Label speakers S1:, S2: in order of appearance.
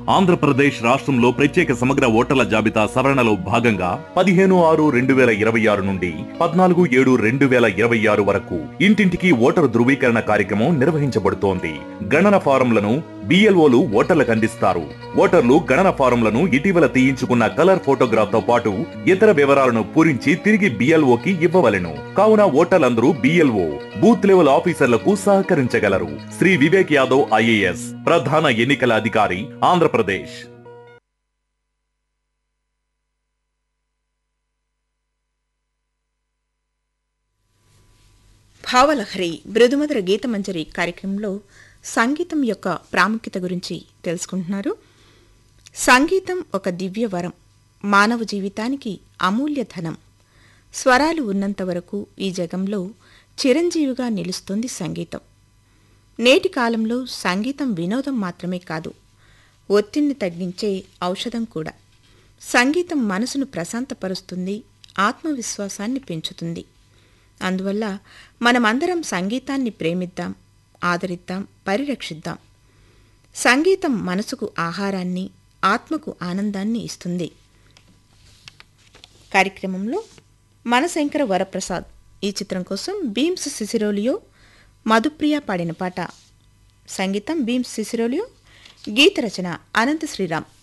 S1: ఆంధ్రప్రదేశ్ రాష్ట్రంలో ప్రత్యేక సమగ్ర ఓటర్ల జాబితా సవరణలో భాగంగా పదిహేను ఆరు రెండు వేల ఇరవై ఆరు నుండి పద్నాలుగు ఏడు రెండు వేల ఇరవై ఆరు వరకు ఇంటింటికి ఓటరు ధృవీకరణ కార్యక్రమం నిర్వహించబడుతోంది గణన ఫారంలను బిఎల్ఓలు ఓటర్లకు అందిస్తారు ఓటర్లు గణన ఫారంలను ఇటీవల తీయించుకున్న కలర్ ఫోటోగ్రాఫ్ తో పాటు ఇతర వివరాలను పూరించి తిరిగి బిఎల్ఓకి ఇవ్వవలెను కావున ఓటర్లందరూ బిఎల్ఓ బూత్ లెవెల్ ఆఫీసర్లకు సహకరించగలరు శ్రీ వివేక్ యాదవ్ ఐఏఎస్ ప్రధాన ఎన్నికల అధికారి ఆంధ్రప్రదేశ్
S2: భావలహరి మృదుమధుర గీతమంజరి కార్యక్రమంలో సంగీతం యొక్క ప్రాముఖ్యత గురించి తెలుసుకుంటున్నారు సంగీతం ఒక దివ్య వరం మానవ జీవితానికి అమూల్య ధనం స్వరాలు ఉన్నంత వరకు ఈ జగంలో చిరంజీవిగా నిలుస్తుంది సంగీతం నేటి కాలంలో సంగీతం వినోదం మాత్రమే కాదు ఒత్తిడిని తగ్గించే ఔషధం కూడా సంగీతం మనసును ప్రశాంతపరుస్తుంది ఆత్మవిశ్వాసాన్ని పెంచుతుంది అందువల్ల మనమందరం సంగీతాన్ని ప్రేమిద్దాం ఆదరిద్దాం పరిరక్షిద్దాం సంగీతం మనసుకు ఆహారాన్ని ఆత్మకు ఆనందాన్ని ఇస్తుంది కార్యక్రమంలో మనశంకర వరప్రసాద్ ఈ చిత్రం కోసం బీమ్స్ సిసిరోలియో మధుప్రియ పాడిన పాట సంగీతం బీమ్స్ సిసిరోలియో గీత రచన అనంత శ్రీరామ్